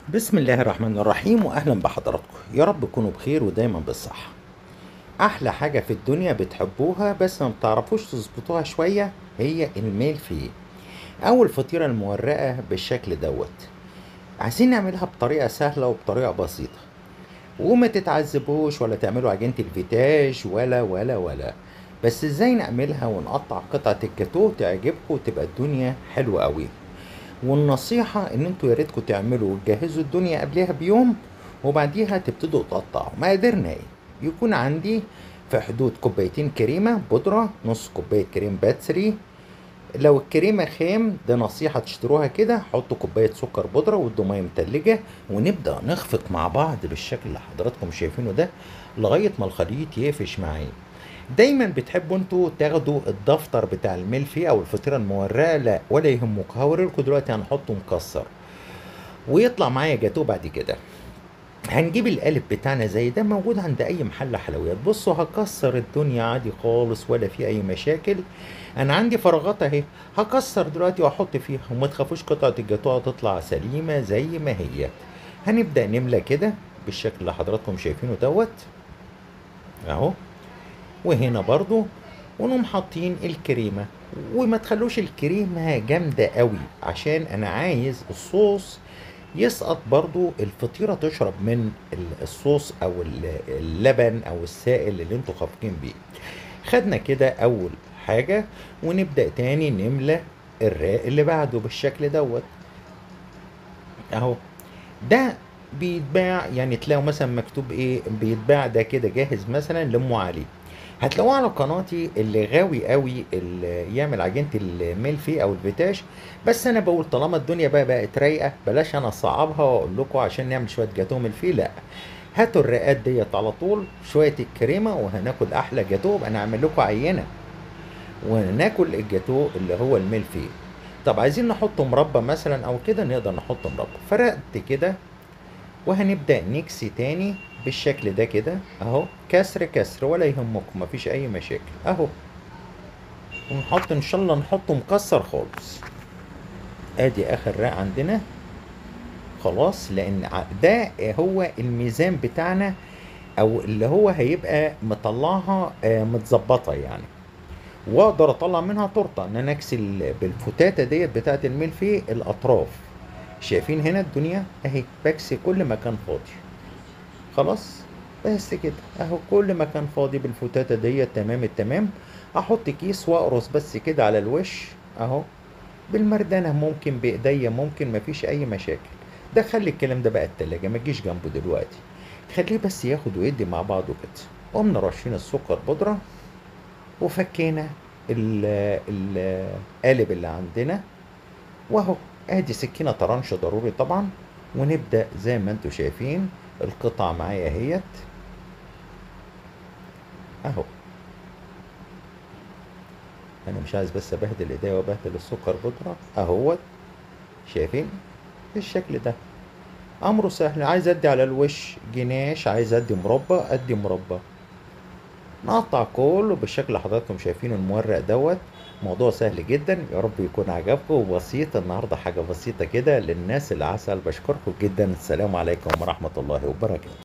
بسم الله الرحمن الرحيم واهلا بحضراتكم يا رب تكونوا بخير ودايما بالصحة احلى حاجة في الدنيا بتحبوها بس ما بتعرفوش تظبطوها شوية هي الميل فيه او الفطيرة المورقة بالشكل دوت عايزين نعملها بطريقة سهلة وبطريقة بسيطة وما تتعذبوش ولا تعملوا عجينة الفيتاج ولا ولا ولا بس ازاي نعملها ونقطع قطعة الجاتوه تعجبكم وتبقى الدنيا حلوة قوي والنصيحة ان انتوا يا ريتكم تعملوا وتجهزوا الدنيا قبلها بيوم وبعديها تبتدوا تقطعوا مقاديرنا ايه يكون عندي في حدود كوبايتين كريمة بودرة نص كوباية كريم باتسري لو الكريمة خام ده نصيحة تشتروها كده حطوا كوباية سكر بودرة وادوا مية متلجة ونبدأ نخفق مع بعض بالشكل اللي حضراتكم شايفينه ده لغاية ما الخليط يقفش معايا دايما بتحبوا انتوا تاخدوا الدفتر بتاع الملفي او الفطيره المورقه لا ولا يهمكم هوريلكم دلوقتي هنحطه مكسر ويطلع معايا جاتوه بعد كده هنجيب القالب بتاعنا زي ده موجود عند اي محل حلويات بصوا هكسر الدنيا عادي خالص ولا في اي مشاكل انا عندي فراغات اهي هكسر دلوقتي واحط فيها وما تخافوش قطعه الجاتوه هتطلع سليمه زي ما هي هنبدا نملى كده بالشكل اللي حضراتكم شايفينه دوت اهو وهنا برضو ونقوم حاطين الكريمة وما تخلوش الكريمة جامدة قوي عشان انا عايز الصوص يسقط برضو الفطيرة تشرب من الصوص او اللبن او السائل اللي انتوا خافقين بيه خدنا كده اول حاجة ونبدأ تاني نملى الراق اللي بعده بالشكل دوت اهو ده بيتباع يعني تلاقوا مثلا مكتوب ايه بيتباع ده كده جاهز مثلا لام علي هتلاقوه على قناتي اللي غاوي قوي اللي يعمل عجينه الملفي او الفيتاج بس انا بقول طالما الدنيا بقى بقت رايقه بلاش انا اصعبها واقول لكم عشان نعمل شويه جاتوه ملفي لا هاتوا الرقات ديت على طول شويه الكريمه وهناكل احلى جاتوه انا اعمل لكم عينه وناكل الجاتوه اللي هو الملفي طب عايزين نحط مربى مثلا او كده نقدر نحط مربى فرقت كده وهنبدا نكسي تاني بالشكل ده كده اهو كسر كسر ولا يهمكم مفيش اي مشاكل اهو ونحط ان شاء الله نحطه مكسر خالص ادي اخر راق عندنا خلاص لان ده هو الميزان بتاعنا او اللي هو هيبقى مطلعها متظبطه يعني واقدر اطلع منها تورته ان انا اكسل بالفتاته ديت بتاعت الملفي الاطراف شايفين هنا الدنيا اهي بكسي كل مكان فاضي خلاص بس كده اهو كل مكان فاضي بالفتاتة ديت تمام التمام احط كيس واقرص بس كده على الوش اهو بالمردانة ممكن بايديا ممكن مفيش اي مشاكل دخلي الكلام ده بقى التلاجة ما تجيش جنبه دلوقتي خليه بس ياخد ويدي مع بعضه كده قمنا رشين السكر بودرة وفكينا القالب اللي عندنا واهو ادي سكينة طرنش ضروري طبعا ونبدأ زي ما انتم شايفين القطع معايا اهيت اهو انا مش عايز بس ابهدل ايديا وابهدل السكر بودرة اهوت شايفين بالشكل ده امره سهل عايز ادي على الوش جناش عايز ادي مربى ادي مربى نقطع كله بالشكل اللي حضراتكم شايفينه المورق دوت موضوع سهل جدا يا رب يكون عجبكم وبسيط النهارده حاجه بسيطه كده للناس اللي عسل بشكركم جدا السلام عليكم ورحمه الله وبركاته